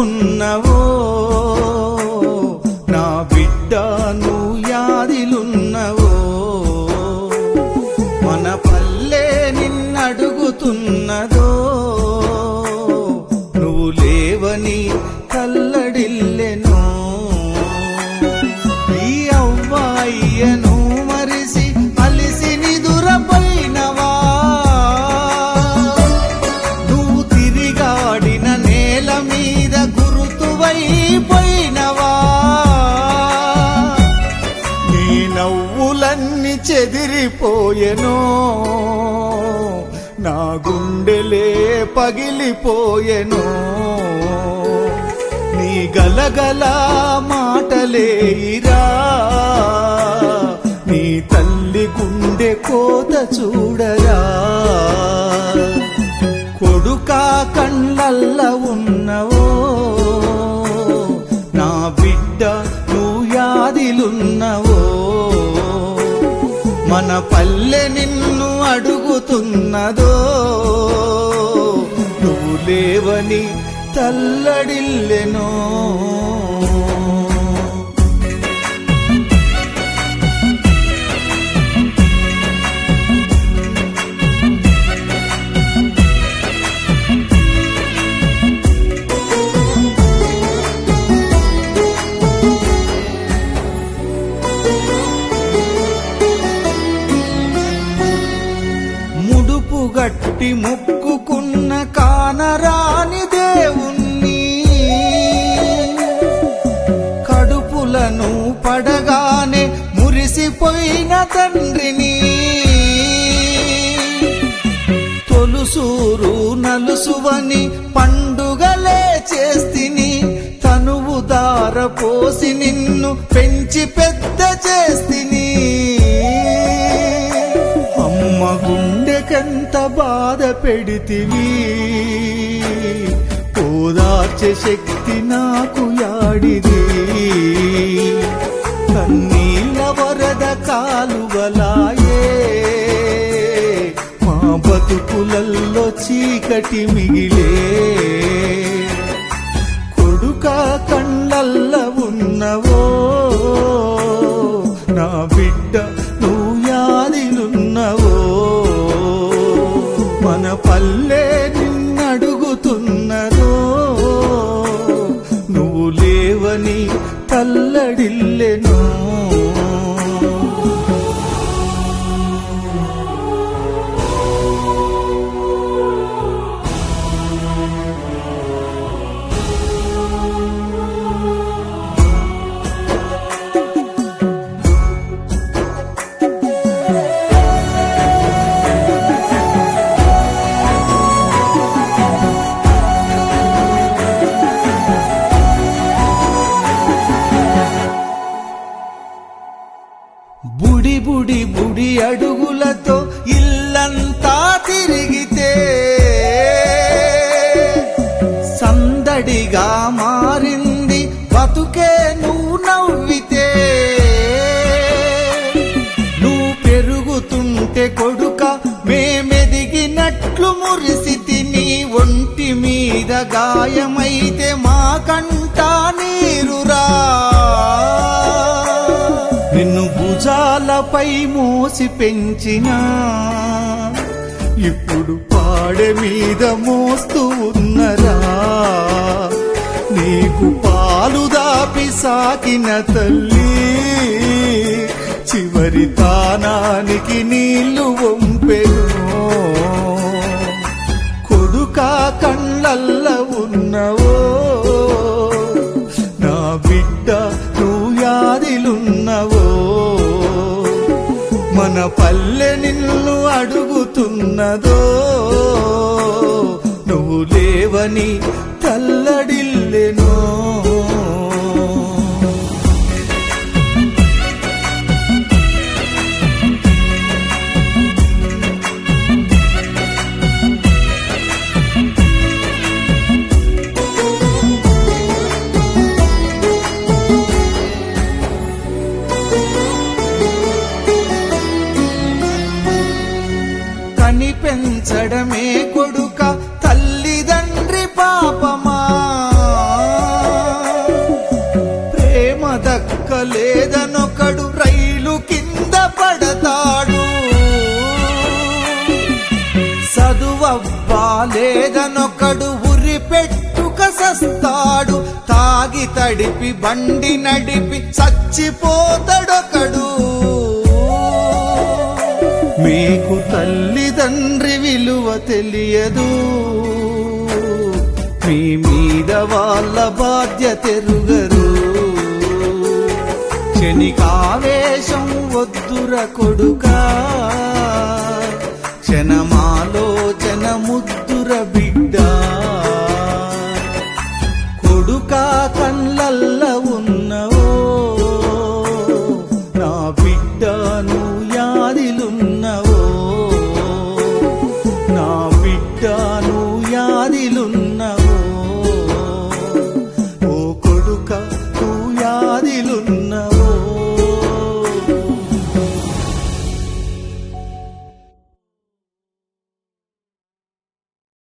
ఉన్నవో నా బిడ్డ నువ్వు యాదిలున్నవో మన పల్లె నిన్నడుగుతున్నదో నువ్వు లేవని కల్లడిల్లెనో ఈ అవ్వాయ్యను మరిసి అలిసి నిదురపోయినవా నువ్వు తిరిగాడిన నేల మీద గురుతువైపోయినవా నీ నవ్వులన్నీ చెదిరిపోయెనో నా గుండెలే పగిలిపోయెనో నీ గలగల మాటలేరా నీ తల్లి గుండె కోత చూడరా కొడుక కళ్ళల్ల ఉన్నవో నా బిడ్డ నువ్వు యాదిలున్నవో మన పల్లె నిన్ను అడుగుతున్నదో నువ్వు లేవని తల్లడిల్లెనో ముడుపు గట్టి మొక్కుకున్న కానరాని దేవుణ్ణి కడుపులను పడగానే మురిసిపోయిన తండ్రిని తొలుసూరు నలుసువని పండుగలే చేస్తిని తనువు దార పోసి నిన్ను పెంచి పెద్ద చేస్తిని అమ్మ గుండెకెంత బాధ పెడితివి ఓదార్చే శక్తి నాకు యాడిది కన్నీళ్ళ వరద కాలువలాయే మా బతుకులల్లో చీకటి మిగిలే కొడుక కళ్ళల్ల ఉన్నవో నా బిడ్డ నువ్వు యాదిలున్నవో మన పల్లె నిన్నడుగుతున్నదో నువ్వు లేవని తల్లడిల్లెనో బుడి బుడి బుడి అడుగులతో ఇల్లంతా తిరిగితే సందడిగా మారింది బతుకే నువ్వు నవ్వితే నువ్వు పెరుగుతుంటే కొడుక మేమెదిగినట్లు మురిసి తిని ఒంటి మీద గాయమైతే మా కంట నీరురా నిన్ను భుజాలపై మోసి పెంచినా ఇప్పుడు పాడె మీద మోస్తూ ఉన్నరా నీకు పాలు దాపి సాకిన తల్లి చివరి తానానికి నీళ్లు వంపెను కొడుక కళ్ళల్ల ఉన్నవో నా బిడ్డ నువ్వు యాదిలున్నవో మన పల్లె నిన్ను అడుగుతున్నదో నువ్వు లేవని తల్లడిల్లెనో కని పెంచడమే కొడుక తల్లిదండ్రి పాపమా ఒకడు ఉరి పెట్టుక సస్తాడు తాగి తడిపి బండి నడిపి చచ్చిపోతాడొకడు మీకు తల్లిదండ్రి విలువ తెలియదు మీ మీద వాళ్ళ బాధ్యత ఎరుగరు క్షణికావేశం వద్దుర కొడుకా క్షణమాలోచన ముద్దుర బిడ్డ